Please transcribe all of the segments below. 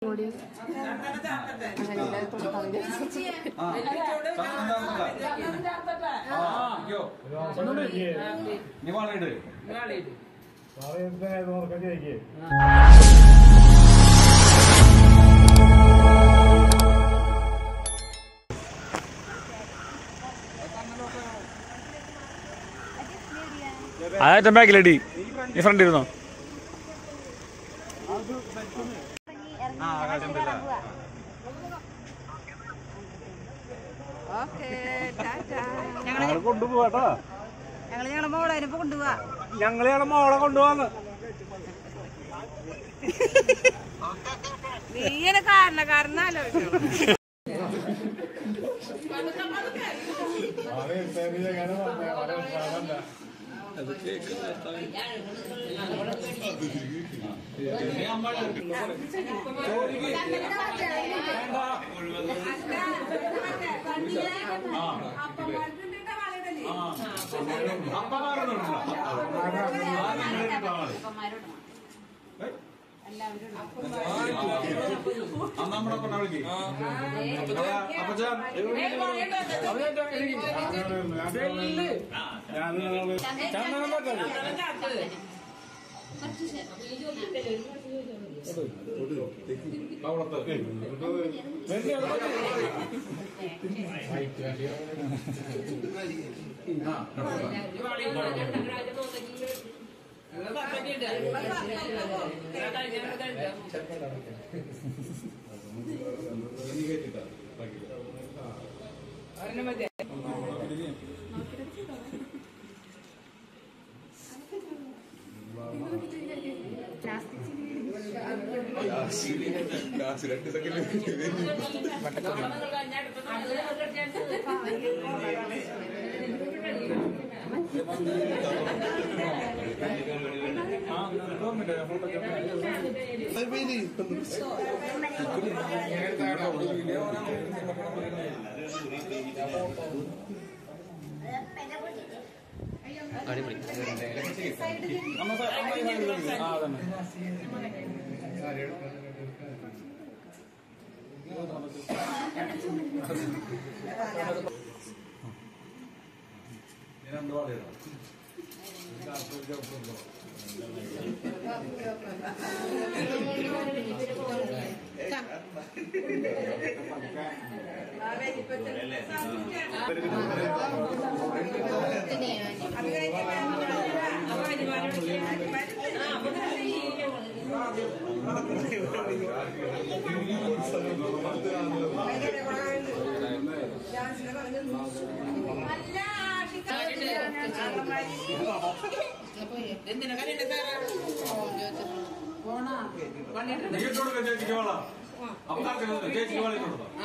കൂടി അങ്ങനെയുള്ള തുണിക്കാവിന്റെ നീ വാളിട് ആദ്യം ബാക്കിലടി നീ ഫ്രണ്ട് ഇരുന്നോ ഞങ്ങള് കൊണ്ടുപോവാട്ടാ ഞങ്ങള് ഞങ്ങളെ മോളെ ഇപ്പൊ കൊണ്ടുപോവാ ഞങ്ങളെയാണ് മോളെ കൊണ്ടുപോവാന്ന് നീയാണ് കാരണക്കാരനാലോ നമ്മുടെ കൊണ്ടാ വിളിക്ക് അപ്പച്ചാ ചന്ദനം പറ്റാതെ നീ ഇട്ട് കൊടുക്ക ചേച്ചിക്ക് വേള അപ്പൊ കാത്തിരുന്നു ചേച്ചിക്ക് വേള ഇട്ട് കൊടുത്തോ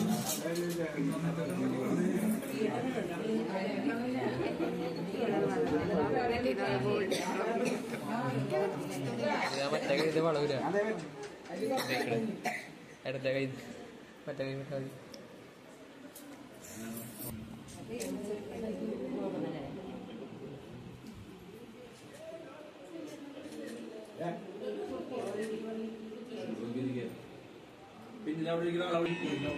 ആ മറ്റേ കൈ ഇത് വളവില്ല ഇടത്തെ കൈ മറ്റേ കൈ വിട്ടാൽ മതി പിന്നെ അവിടെ ഇരിക്കുന്ന ആൾ അവിടെ ഇരിക്കുന്നു.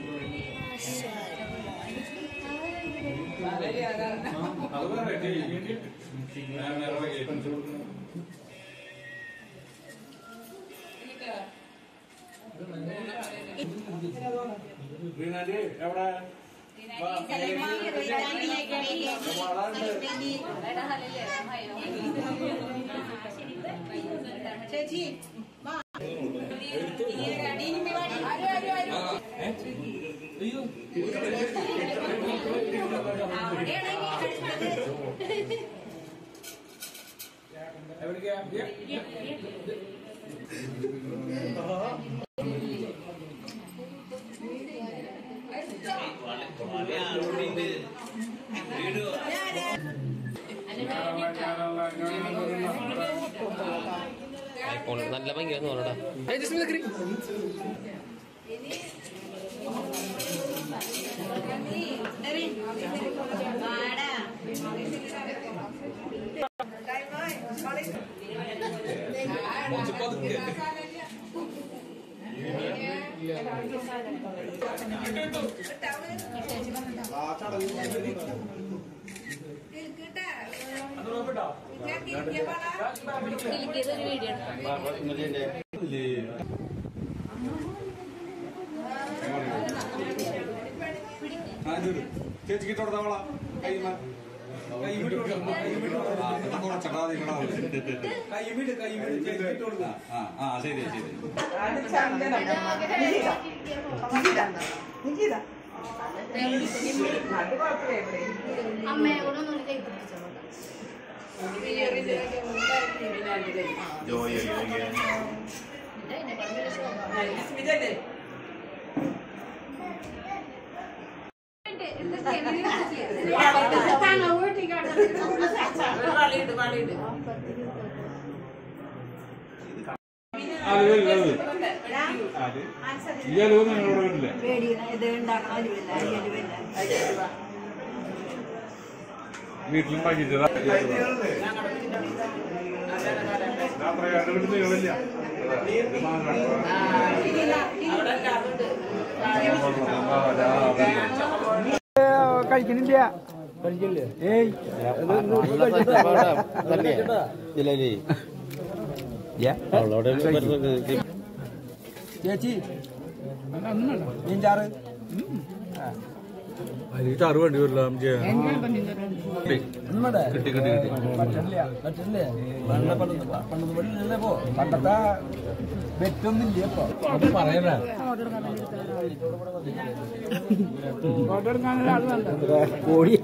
അത് വേറെ കേക്ക്. ഞാൻ വേറെ കേക്ക്. റീനാൻഡി, എവിടെ? വാ, ചേച്ചി എവിടേക്കാ? ഐഫോൺ നല്ല ഭംഗിയാന്ന് പറഞ്ഞടാ ആ, ഇത് ഇട്. ചേച്ചിക്ക് ഇട്ട് കൊടുത്താ മോളെ. കൈ മാ. കൈ വിട്ട് കൊടുക്ക്. കൈ വിട്ട് കൊടുക്ക്. ആ, ഇത് കുറച്ചെടാ, അത് ഇങ്ങടാ. കൈ വിട്, കൈ വിട്. ചേച്ചിക്ക് ഇട്ട് കൊടുക്ക്. ആ, ആ, ശരി ശരി അമ്മയെ കൂടെ ഒന്ന് കൈ പിടിച്ചോളൂ അത് വരും, അത് വരും. അത്. ഈ അലുവൊന്നും എന്നോട് വരില്ല. വീട്ടിലും പകിട്ടതാ രാത്രി വീട്ടിൽ നീളില്ല ഇത് മാങ്ങ. കഴിക്കണില്ല കഴിക്കില്ലേ ഏയ് ചേച്ചി മീൻചാറ് അതിൽ ചാറ് വേണ്ടി വരില്ല നമുക്ക് കിട്ടി കിട്ടി കിട്ടി പറ്റില്ല പറ്റില്ലേ പണ്ട് പണ്ടത്തെ പണ്ടത്തെ പറ്റില്ലല്ലേ ഇപ്പൊ പണ്ടത്തെ വെറ്റൊന്നും ഇല്ല ഇപ്പൊ അത് പറയണ കോഴി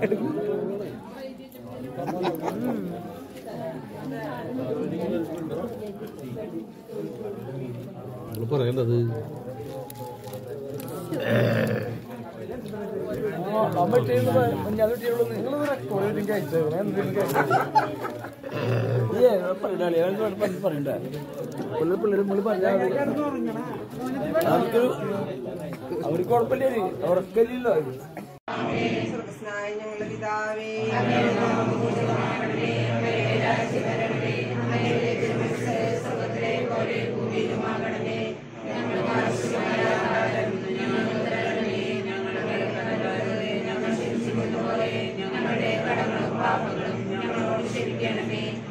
പറയേണ്ടത് അവർക്ക് കുഴപ്പമില്ലേ ഉറക്കല്ലോ സ്വർഗസ്നായ ഞങ്ങളുടെ പിതാവേ ഞങ്ങളുടെ കടങ്ങളും പാപങ്ങളും ഞങ്ങളോട് ക്ഷമിക്കണമേ